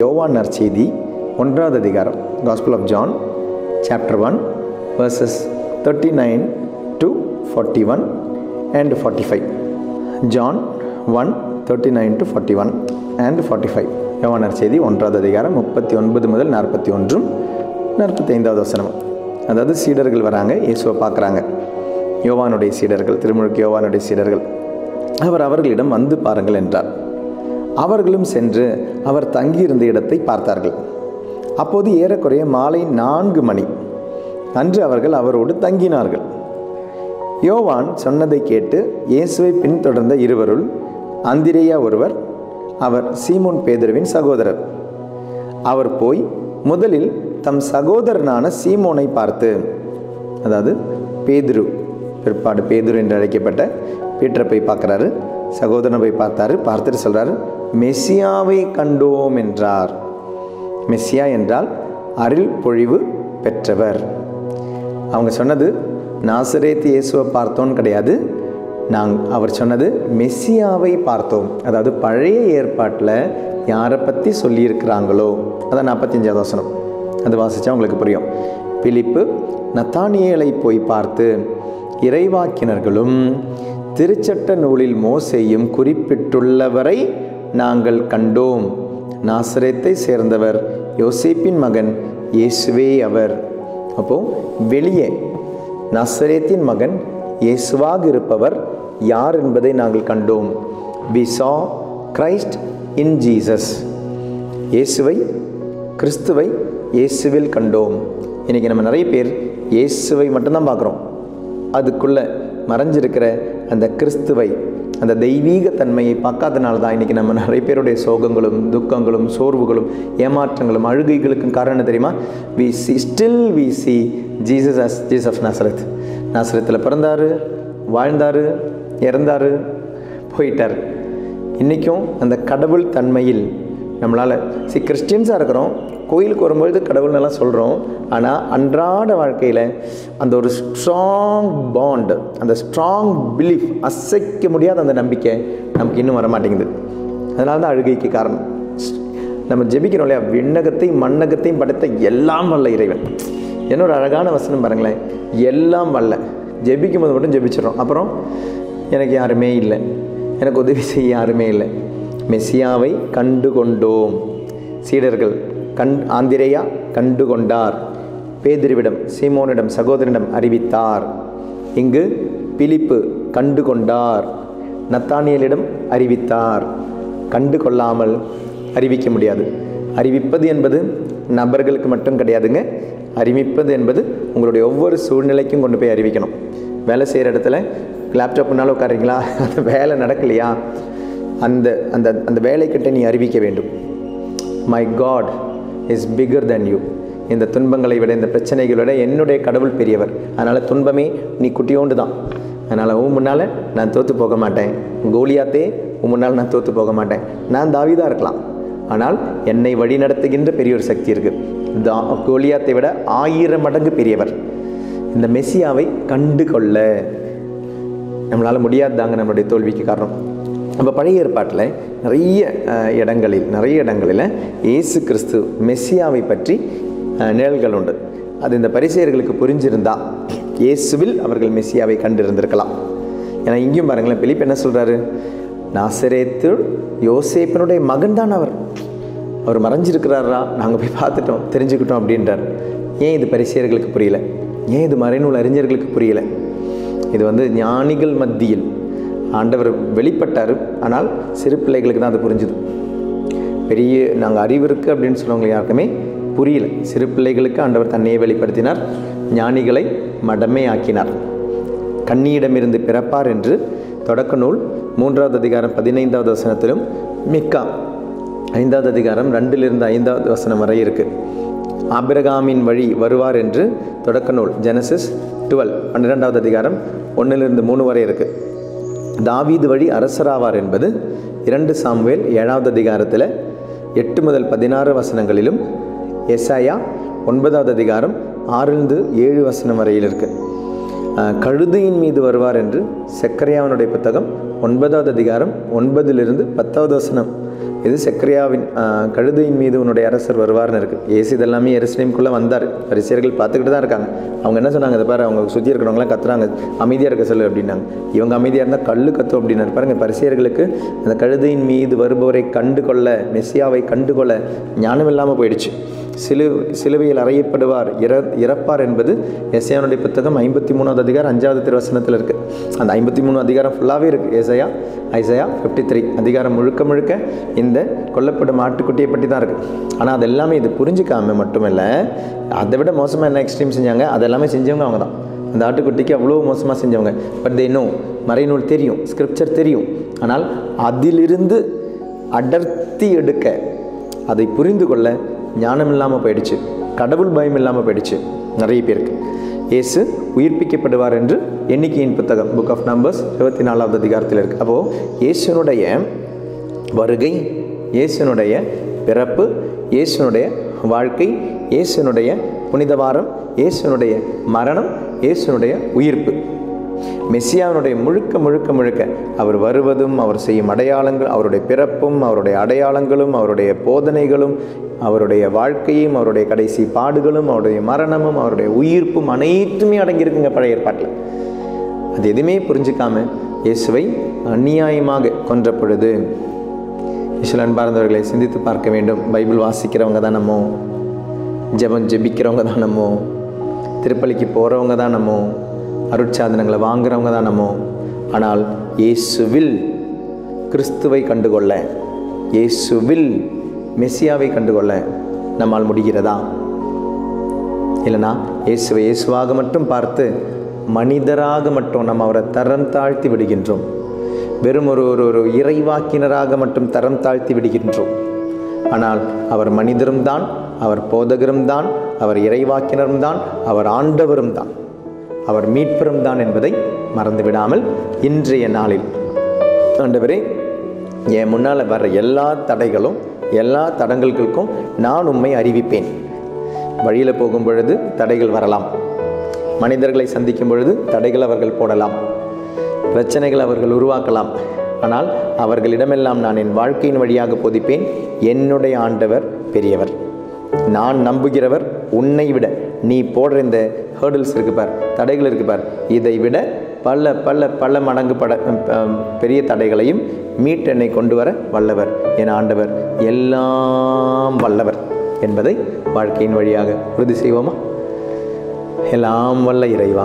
யோவான் நற்செய்தி ஒன்றாவது அதிகாரம் gospel of John chapter one verses thirty nine to forty one and forty five John one thirty nine to forty one and forty five யோவான் நற்செய்தி ஒன்றாவது அதிகாரம் முப்பத்தி ஒன்பது முதல் நாற்பத்தி ஒன்றும் நாற்பத்தி ஐந்தாவது வசனம் அதாவது சீடர்கள் வராங்க இயேசுவை பார்க்குறாங்க யோவானுடைய சீடர்கள் திருமுழுக்கு யோவானுடைய சீடர்கள் அவர் அவர்களிடம் வந்து பாருங்கள் என்றார் அவர்களும் சென்று அவர் தங்கியிருந்த இடத்தை பார்த்தார்கள் அப்போது ஏறக்குறைய மாலை நான்கு மணி அன்று அவர்கள் அவரோடு தங்கினார்கள் யோவான் சொன்னதை கேட்டு இயேசுவை பின்தொடர்ந்த இருவருள் அந்திரேயா ஒருவர் அவர் சீமோன் பேதுருவின் சகோதரர் அவர் போய் முதலில் தம் சகோதரனான சீமோனை பார்த்து அதாவது பேதுரு பிற்பாடு பேதுரு என்று அழைக்கப்பட்ட பீட்டரை போய் பார்க்குறாரு சகோதரனை போய் பார்த்தாரு பார்த்துட்டு சொல்கிறாரு மெஸ்ஸியாவை கண்டோம் என்றார் மெஸ்ஸியா என்றால் அருள் பொழிவு பெற்றவர் அவங்க சொன்னது நாசரேத்து இயேசுவை பார்த்தோன்னு கிடையாது நாங் அவர் சொன்னது மெஸ்ஸியாவை பார்த்தோம் அதாவது பழைய ஏற்பாட்டில் யாரை பற்றி சொல்லியிருக்கிறாங்களோ அதான் நாற்பத்தஞ்சாவது வசனம் அது வாசித்தா உங்களுக்கு புரியும் பிலிப்பு நத்தானியேலை போய் பார்த்து இறைவாக்கினர்களும் திருச்சட்ட நூலில் மோசையும் குறிப்பிட்டுள்ளவரை நாங்கள் கண்டோம் நாசரேத்தை சேர்ந்தவர் யோசேப்பின் மகன் இயேசுவே அவர் அப்போ வெளியே நசரேத்தின் மகன் இயேசுவாக இருப்பவர் யார் என்பதை நாங்கள் கண்டோம் we saw Christ in Jesus இயேசுவை கிறிஸ்துவை இயேசுவில் கண்டோம் இன்றைக்கி நம்ம நிறைய பேர் இயேசுவை மட்டும்தான் பார்க்குறோம் அதுக்குள்ளே மறைஞ்சிருக்கிற அந்த கிறிஸ்துவை அந்த தெய்வீக தன்மையை பார்க்காதனால தான் இன்றைக்கி நம்ம நிறைய பேருடைய சோகங்களும் துக்கங்களும் சோர்வுகளும் ஏமாற்றங்களும் அழுகைகளுக்கும் காரணம் தெரியுமா we see still we see Jesus as Jesus of Nazareth நசரத்தில் பிறந்தார் வாழ்ந்தார் இறந்தார் போயிட்டார் இன்றைக்கும் அந்த கடவுள் தன்மையில் நம்மளால் சி கிறிஸ்டியன்ஸாக இருக்கிறோம் கோயிலுக்கு வரும்பொழுது கடவுள்னெல்லாம் சொல்கிறோம் ஆனால் அன்றாட வாழ்க்கையில் அந்த ஒரு ஸ்ட்ராங் பாண்ட் அந்த ஸ்ட்ராங் பிலீஃப் அசைக்க முடியாத அந்த நம்பிக்கை நமக்கு இன்னும் வர மாட்டேங்குது அதனால தான் அழுகைக்கு காரணம் நம்ம ஜெபிக்கிறோம் இல்லையா விண்ணகத்தையும் மண்ணகத்தையும் படைத்த எல்லாம் வல்ல இறைவன் என்ன ஒரு அழகான வசனம் பாருங்களேன் எல்லாம் வல்ல ஜெபிக்கும் போது மட்டும் ஜெபிச்சிடறோம் அப்புறம் எனக்கு யாருமே இல்லை எனக்கு உதவி செய்ய யாருமே இல்லை மெஸ்ஸியாவை கண்டு கொண்டோம் சீடர்கள் கண் ஆந்திரேயா கண்டு கொண்டார் பேதிருவிடம் சீமோனிடம் சகோதரனிடம் அறிவித்தார் இங்கு பிலிப்பு கண்டு கொண்டார் நத்தானியலிடம் அறிவித்தார் கண்டு கொள்ளாமல் அறிவிக்க முடியாது அறிவிப்பது என்பது நபர்களுக்கு மட்டும் கிடையாதுங்க அறிவிப்பது என்பது உங்களுடைய ஒவ்வொரு சூழ்நிலைக்கும் கொண்டு போய் அறிவிக்கணும் வேலை செய்கிற இடத்துல லேப்டாப் முன்னால் உட்காருங்களா அந்த வேலை நடக்கலையா அந்த அந்த அந்த வேலைக்கிட்ட நீ அறிவிக்க வேண்டும் my God is bigger than you இந்த துன்பங்களை விட இந்த பிரச்சனைகளை விட என்னுடைய கடவுள் பெரியவர் அதனால் துன்பமே நீ குட்டியோண்டு தான் அதனால் உன் முன்னால் நான் தோற்று போக மாட்டேன் கோலியாத்தே உன் முன்னால் நான் தோற்று போக மாட்டேன் நான் தாவிதான் இருக்கலாம் ஆனால் என்னை வழி நடத்துகின்ற பெரிய ஒரு சக்தி இருக்குது தா கோலியாத்தை விட ஆயிரம் மடங்கு பெரியவர் இந்த மெஸ்ஸியாவை கண்டு கொள்ள நம்மளால் முடியாதுதாங்க நம்மளுடைய தோல்விக்கு காரணம் நம்ம பழைய ஏற்பாட்டில் நிறைய அஹ், இடங்களில் நிறைய இடங்களில் இயேசு கிறிஸ்து மெஸ்ஸியாவை பற்றி அஹ், நிழல்கள் உண்டு அது இந்த பரிசெயர்களுக்கு புரிஞ்சிருந்தா இயேசுவில் அவர்கள் மெஸ்ஸியாவை கண்டிருந்திருக்கலாம் ஏன்னா இங்கேயும் பாருங்களேன் பிலிப் என்ன சொல்கிறாரு நாசரேத்து யோசேப்பனுடைய மகன் தான் அவர் அவர் மறைஞ்சிருக்கிறாரா நாங்கள் போய் பார்த்துட்டோம் தெரிஞ்சுக்கிட்டோம் அப்படின்றார் ஏன் இது பரிசெயர்களுக்கு புரியல ஏன் இது மறைநூல் அறிஞர்களுக்கு புரியல இது வந்து ஞானிகள் மத்தியில் ஆண்டவர் வெளிப்பட்டார் ஆனால் சிறு பிள்ளைகளுக்கு தான் அது புரிஞ்சுது பெரிய நாங்கள் அறிவு இருக்குது அப்படின்னு சொல்லுவவங்க யாருக்குமே புரியல சிறு பிள்ளைகளுக்கு ஆண்டவர் தன்னையே வெளிப்படுத்தினார் ஞானிகளை மடமே ஆக்கினார் கண்ணியிடமிருந்து பிறப்பார் என்று தொடக்க நூல் மூன்றாவது அதிகாரம் பதினைந்தாவது வசனத்திலும் மிக்கா ஐந்தாவது அதிகாரம் ரெண்டிலிருந்து ஐந்தாவது வசனம் வரை இருக்குது ஆபிரகாமின் வழி வருவார் என்று தொடக்க நூல் ஜெனசிஸ் டுவெல் பன்னிரெண்டாவது அதிகாரம் ஒன்றிலிருந்து மூணு வரை இருக்குது தாவீது வழி அரசராவார் என்பது இரண்டு சாமுவேல் ஏழாவது அதிகாரத்தில் எட்டு முதல் பதினாறு வசனங்களிலும் எஸ்ஐயா ஒன்பதாவது அதிகாரம் ஆறிலிருந்து ஏழு வசனம் வரையில் இருக்குது அஹ், கழுதையின் மீது வருவார் என்று செக்கரையாவனுடைய புத்தகம் ஒன்பதாவது அதிகாரம் ஒன்பதிலிருந்து பத்தாவது வசனம் இது செக்ரியாவின் ஆஹ், கழுதையின் மீது உன்னுடைய அரசர் வருவார்னு இருக்குது ஏசு இதெல்லாமே எருசலேமுக்குள்ளே வந்தார் பரிசேயர்கள் பார்த்துக்கிட்டு தான் இருக்காங்க அவங்க என்ன சொன்னாங்க இதை பாரு அவங்க சுற்றி இருக்கிறவங்களாம் கத்துறாங்க அமைதியாக இருக்க சொல்லு அப்படின்னாங்க இவங்க அமைதியாக இருந்தால் கல்லு கத்தும் அப்படின்னாரு பாருங்க பரிசேயர்களுக்கு அந்த கழுதையின் மீது வருபவரை கண்டு கொள்ள மெஸ்ஸியாவை கண்டு கொள்ள ஞானம் இல்லாமல் போயிடுச்சு சிலு சிலுவையில் அறையப்படுவார் இற இறப்பார் என்பது எஸ்ஐயானுடைய புத்தகம் ஐம்பத்தி மூணாவது அதிகாரம் அஞ்சாவது திருவசனத்தில் இருக்குது அந்த ஐம்பத்தி மூணு அதிகாரம் ஃபுல்லாகவே இருக்குது ஏசையா ஐசையா ஃபிஃப்டி த்ரீ அதிகாரம் முழுக்க முழுக்க இந்த கொல்லப்படும் ஆட்டுக்குட்டியை பற்றி தான் இருக்குது ஆனால் அது எல்லாமே இது புரிஞ்சுக்காம மட்டுமில்ல அதை விட மோசமாக என்ன எக்ஸ்ட்ரீம் செஞ்சாங்க அது எல்லாமே செஞ்சவங்க அவங்க தான் அந்த ஆட்டுக்குட்டிக்கு அவ்வளோ மோசமாக செஞ்சவங்க பட் தே நோ மறைநூல் தெரியும் ஸ்கிரிப்சர் தெரியும் ஆனால் அதிலிருந்து அடர்த்தி எடுக்க அதை புரிந்து கொள்ள ஞானம் இல்லாமல் போயிடுச்சு கடவுள் பயம் இல்லாமல் போயிடுச்சு நிறைய பேருக்கு இயேசு உயிர்ப்பிக்கப்படுவார் என்று எண்ணிக்கையின் புத்தகம் புக் ஆஃப் நம்பர்ஸ் இருபத்தி நாலாவது அதிகாரத்தில் இருக்குது அப்போது இயேசுனுடைய வருகை இயேசுனுடைய பிறப்பு இயேசுனுடைய வாழ்க்கை இயேசுனுடைய புனிதவாரம் இயேசுனுடைய மரணம் இயேசுனுடைய உயிர்ப்பு மெஸ்ஸியாவினுடைய முழுக்க முழுக்க முழுக்க அவர் வருவதும் அவர் செய்யும் அடையாளங்கள் அவருடைய பிறப்பும் அவருடைய அடையாளங்களும் அவருடைய போதனைகளும் அவருடைய வாழ்க்கையும் அவருடைய கடைசி பாடுகளும் அவருடைய மரணமும் அவருடைய உயிர்ப்பும் அனைத்துமே அடங்கியிருக்குங்க பழைய ஏற்பாட்டில் அது எதுவுமே புரிஞ்சுக்காம இயேசுவை அநியாயமாக கொன்ற பொழுது இஸ்வல் அன்பார்ந்தவர்களை சிந்தித்து பார்க்க வேண்டும் பைபிள் வாசிக்கிறவங்க தான் நம்ம ஜெபம் ஜெபிக்கிறவங்க தான் நம்ம திருப்பலிக்கு போகிறவங்க தான் நம்ம அருட்சாதனங்களை வாங்குறவங்க தான் நம்ம ஆனால் இயேசுவில் கிறிஸ்துவை கண்டுகொள்ள இயேசுவில் மெஸ்ஸியாவை கண்டுகொள்ள நம்மால் முடிகிறதா இல்லைனா இயேசுவை இயேசுவாக மட்டும் பார்த்து மனிதராக மட்டும் நம்ம அவரை தரம் தாழ்த்தி விடுகின்றோம் வெறும் ஒரு ஒரு ஒரு இறைவாக்கினராக மட்டும் தரம் தாழ்த்தி விடுகின்றோம் ஆனால் அவர் மனிதரும் தான் அவர் போதகரும் தான் அவர் இறைவாக்கினரும் தான் அவர் ஆண்டவரும் தான் அவர் மீட்பரும் தான் என்பதை மறந்து விடாமல் இன்றைய நாளில் ஆண்டவரே என் முன்னால் வர்ற எல்லா தடைகளும் எல்லா தடங்கல்களுக்கும் நான் உம்மை அறிவிப்பேன் வழியில் போகும் பொழுது தடைகள் வரலாம் மனிதர்களை சந்திக்கும் பொழுது தடைகள் அவர்கள் போடலாம் பிரச்சனைகள் அவர்கள் உருவாக்கலாம் ஆனால் அவர்களிடமெல்லாம் நான் என் வாழ்க்கையின் வழியாக போதிப்பேன் என்னுடைய ஆண்டவர் பெரியவர் நான் நம்புகிறவர் உன்னை விட நீ போடுற இந்த ஹேர்டில்ஸ் இருக்கு பார் தடைகள் இருக்கு பார் இதை விட பல பல பல மடங்கு பட அஹ், பெரிய தடைகளையும் மீட்டெண்ணை கொண்டு வர வல்லவர் என் ஆண்டவர் எல்லாம் வல்லவர் என்பதை வாழ்க்கையின் வழியாக உறுதி செய்வோமா எல்லாம் வல்ல இறைவா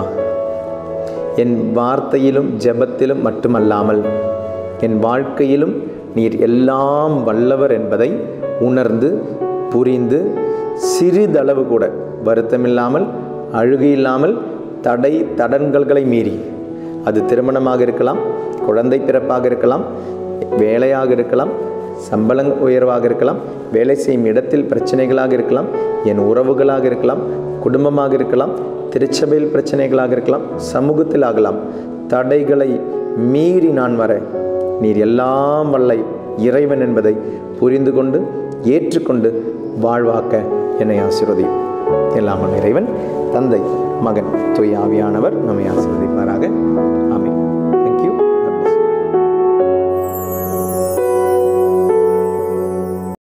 என் வார்த்தையிலும் ஜெபத்திலும் மட்டுமல்லாமல் என் வாழ்க்கையிலும் நீர் எல்லாம் வல்லவர் என்பதை உணர்ந்து புரிந்து சிறிதளவு கூட வருத்தமில்லாமல் அழுகை இல்லாமல் தடை தடங்கல்களை மீறி அது திருமணமாக இருக்கலாம் குழந்தை பிறப்பாக இருக்கலாம் வேலையாக இருக்கலாம் சம்பள உயர்வாக இருக்கலாம் வேலை செய்யும் இடத்தில் பிரச்சனைகளாக இருக்கலாம் என் உறவுகளாக இருக்கலாம் குடும்பமாக இருக்கலாம் திருச்சபையில் பிரச்சனைகளாக இருக்கலாம் சமூகத்தில் ஆகலாம் தடைகளை மீறி நான் வர நீர் எல்லாம் வல்ல இறைவன் என்பதை புரிந்து கொண்டு ஏற்றுக்கொண்டு வாழ்வாக்க என்னை ஆசீர்வதியும் எல்லாம் வல்ல இறைவன் தந்தை மகன் தூய் ஆவியானவர் நம்மை ஆசீர்வதிப்பாராக ஆமென்